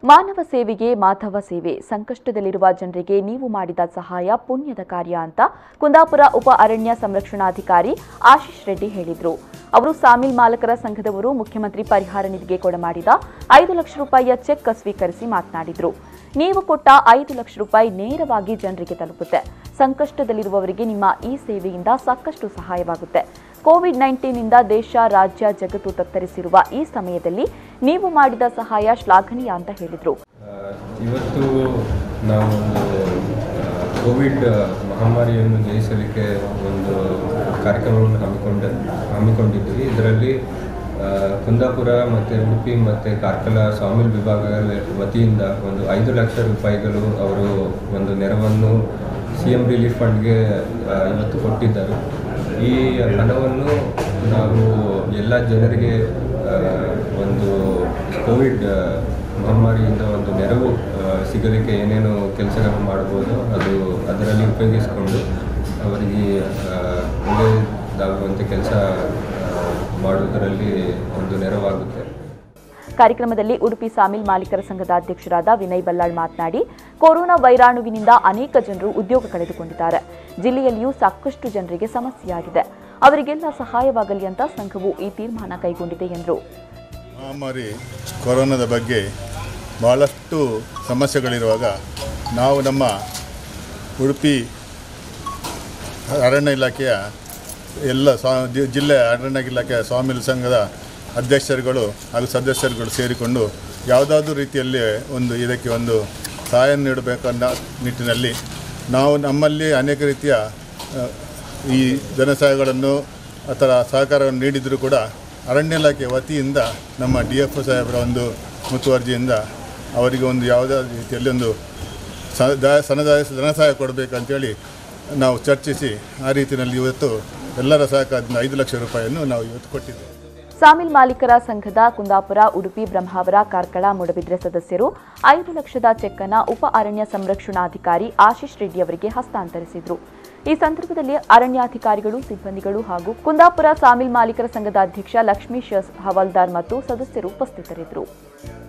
ಮಾನವ ಸೇವೆಗೆ ಮಾಧವ ಸೇವೆ ಸಂಕಷ್ಟದಲ್ಲಿರುವ ಜನರಿಗೆ ನೀವು ಮಾಡಿದ ಸಹಾಯ ಪುಣ್ಯದ ಕಾರ್ಯ ಅಂತ ಕುಂದಾಪುರ ಉಪ ಅರಣ್ಯ ಸಂರಕ್ಷಣಾಧಿಕಾರಿ ಆಶೀಶ್ ರೆಡ್ಡಿ ಹೇಳಿದರು ಅವರು ಸಾಮಿಲ್ ಮಾಲಕರ ಸಂಘದವರು ಮುಖ್ಯಮಂತ್ರಿ ಪರಿಹಾರ ನಿಧಿಗೆ ಕೊಡಮಾಡಿದ ಐದು ಲಕ್ಷ ರೂಪಾಯಿಯ ಚೆಕ್ ಸ್ವೀಕರಿಸಿ ಮಾತನಾಡಿದರು ನೀವು ಕೊಟ್ಟ ಐದು ಲಕ್ಷ ರೂಪಾಯಿ ನೇರವಾಗಿ ಜನರಿಗೆ ತಲುಪುತ್ತೆ ಸಂಕಷ್ಟದಲ್ಲಿರುವವರಿಗೆ ನಿಮ್ಮ ಈ ಸೇವೆಯಿಂದ ಸಾಕಷ್ಟು ಸಹಾಯವಾಗುತ್ತೆ ಕೋವಿಡ್ ನೈನ್ಟೀನ್ನಿಂದ ದೇಶ ರಾಜ್ಯ ಜಗತ್ತು ತತ್ತರಿಸಿರುವ ಈ ಸಮಯದಲ್ಲಿ ನೀವು ಮಾಡಿದ ಸಹಾಯ ಶ್ಲಾಘನೀಯ ಅಂತ ಹೇಳಿದರು ಆ, ಇವತ್ತು ನಾವು ಒಂದು ಆ, ಕೋವಿಡ್ ಮಹಾಮಾರಿಯನ್ನು ಜಯಿಸಲಿಕ್ಕೆ ಒಂದು ಕಾರ್ಯಕ್ರಮವನ್ನು ಹಮ್ಮಿಕೊಂಡ ಹಮ್ಮಿಕೊಂಡಿದ್ವಿ ಇದರಲ್ಲಿ ಆ, ಕುಂದಾಪುರ ಮತ್ತು ಉಡುಪಿ ಮತ್ತು ಕಾರ್ಕಳ ಸ್ವಾಮಿಲ್ ವಿಭಾಗಗಳ ವತಿಯಿಂದ ಒಂದು ಐದು ಲಕ್ಷ ರೂಪಾಯಿಗಳು ಅವರು ಒಂದು ನೆರವನ್ನು ಸಿ ಎಮ್ ರಿಲೀಫ್ ಫಂಡ್ಗೆ ಆ, ಇವತ್ತು ಕೊಟ್ಟಿದ್ದಾರೆ ಈ ಹಣವನ್ನು ನಾವು ಎಲ್ಲ ಜನರಿಗೆ ಆ, ಒಂದು ಕೋವಿಡ್ ಆ, ಮಹಾಮಾರಿಯಿಂದ ಒಂದು ನೆರವು ಆ, ಸಿಗಲಿಕ್ಕೆ ಏನೇನು ಕೆಲಸಗಳನ್ನು ಮಾಡ್ಬೋದು ಅದು ಅದರಲ್ಲಿ ಉಪಯೋಗಿಸಿಕೊಂಡು ಅವರಿಗೆ ಆ, ಒಳ್ಳೆಯದಾಗುವಂಥ ಕೆಲಸ ಮಾಡುವುದರಲ್ಲಿ ಒಂದು ನೆರವಾಗುತ್ತೆ ಕಾರ್ಯಕ್ರಮದಲ್ಲಿ ಉಡುಪಿ ಸಾಮಿಲ್ ಮಾಲೀಕರ ಸಂಘದ ಅಧ್ಯಕ್ಷರಾದ ವಿನಯ್ ಬಲ್ಲಾಳ್ ಮಾತನಾಡಿ ಕೊರೋನಾ ವೈರಾಣುವಿನಿಂದ ಅನೇಕ ಜನರು ಉದ್ಯೋಗ ಕಳೆದುಕೊಂಡಿದ್ದಾರೆ ಜಿಲ್ಲೆಯಲ್ಲಿಯೂ ಸಾಕಷ್ಟು ಜನರಿಗೆ ಸಮಸ್ಯೆಯಾಗಿದೆ ಅವರಿಗೆಲ್ಲ ಸಹಾಯವಾಗಲಿ ಅಂತ ಸಂಘವು ಈ ತೀರ್ಮಾನ ಕೈಗೊಂಡಿದೆ ಎಂದರು ಮಹಾಮಾರಿ ಕೊರೋನಾದ ಬಗ್ಗೆ ಭಾಳಷ್ಟು ಸಮಸ್ಯೆಗಳಿರುವಾಗ ನಾವು ನಮ್ಮ ಉಡುಪಿ ಅರಣ್ಯ ಇಲಾಖೆಯ ಎಲ್ಲ ಸ್ವಾ ಜಿ- ಜಿಲ್ಲೆ ಅರಣ್ಯ ಇಲಾಖೆಯ ಸ್ವಾಮಿಲ್ ಸಂಘದ ಅಧ್ಯಕ್ಷರುಗಳು ಹಾಗೂ ಸದಸ್ಯರುಗಳು ಸೇರಿಕೊಂಡು ಯಾವುದಾದ್ರೂ ರೀತಿಯಲ್ಲಿ ಒಂದು ಇದಕ್ಕೆ ಒಂದು ಸಹಾಯ ನೀಡಬೇಕನ್ನೋ ನಿಟ್ಟಿನಲ್ಲಿ ನಾವು ನಮ್ಮಲ್ಲಿ ಅನೇಕ ರೀತಿಯ ಆ, ಈ ಧನ ಸಹಾಯಗಳನ್ನು ಅಥವಾ ಸಹಕಾರವನ್ನು ನೀಡಿದರೂ ಕೂಡ ಅರಣ್ಯ ಇಲಾಖೆ ವತಿಯಿಂದ ನಮ್ಮ ಡಿ ಎಫ್ ಸಾಹೇಬರ ಒಂದು ಮುತುವರ್ಜಿಯಿಂದ ಅವರಿಗೆ ಒಂದು ಯಾವುದೇ ರೀತಿಯಲ್ಲಿ ಒಂದು ಸ- ದ- ಸನದಾಯ ಧನ ಸಹಾಯ ಕೊಡಬೇಕಂತೇಳಿ ನಾವು ಚರ್ಚಿಸಿ ಆ ರೀತಿಯಲ್ಲಿ ಇವತ್ತು ಎಲ್ಲರ ಸಹಕಾರದಿಂದ ಐದು ಲಕ್ಷ ರೂಪಾಯಿಯನ್ನು ನಾವು ಇವತ್ತು ಕೊಟ್ಟಿದ್ದೇವೆ ಸಾಮಿಲ್ ಮಾಲೀಕರ ಸಂಘದ ಕುಂದಾಪುರ ಉಡುಪಿ ಬ್ರಹ್ಮಾವರ ಕಾರ್ಕಳ ಮೂಡಬಿದ್ರೆ ಸದಸ್ಯರು ಐದು ಲಕ್ಷದ ಚೆಕ್ ಅನ್ನ ಉಪ ಅರಣ್ಯ ಸಂರಕ್ಷಣಾಧಿಕಾರಿ ಆಶೀಶ್ ರೆಡ್ಡಿ ಅವರಿಗೆ ಹಸ್ತಾಂತರಿಸಿದ್ರು ಈ ಸಂದರ್ಭದಲ್ಲಿ ಅರಣ್ಯಾಧಿಕಾರಿಗಳು ಸಿಬ್ಬಂದಿಗಳು ಹಾಗೂ ಕುಂದಾಪುರ ಸಾಮಿಲ್ ಮಾಲೀಕರ ಸಂಘದ ಅಧ್ಯಕ್ಷ ಲಕ್ಷ್ಮೀಶ್ ಹವಾಲ್ದಾರ್ ಮತ್ತು ಸದಸ್ಯರು ಉಪಸ್ಥಿತರಿದ್ದರು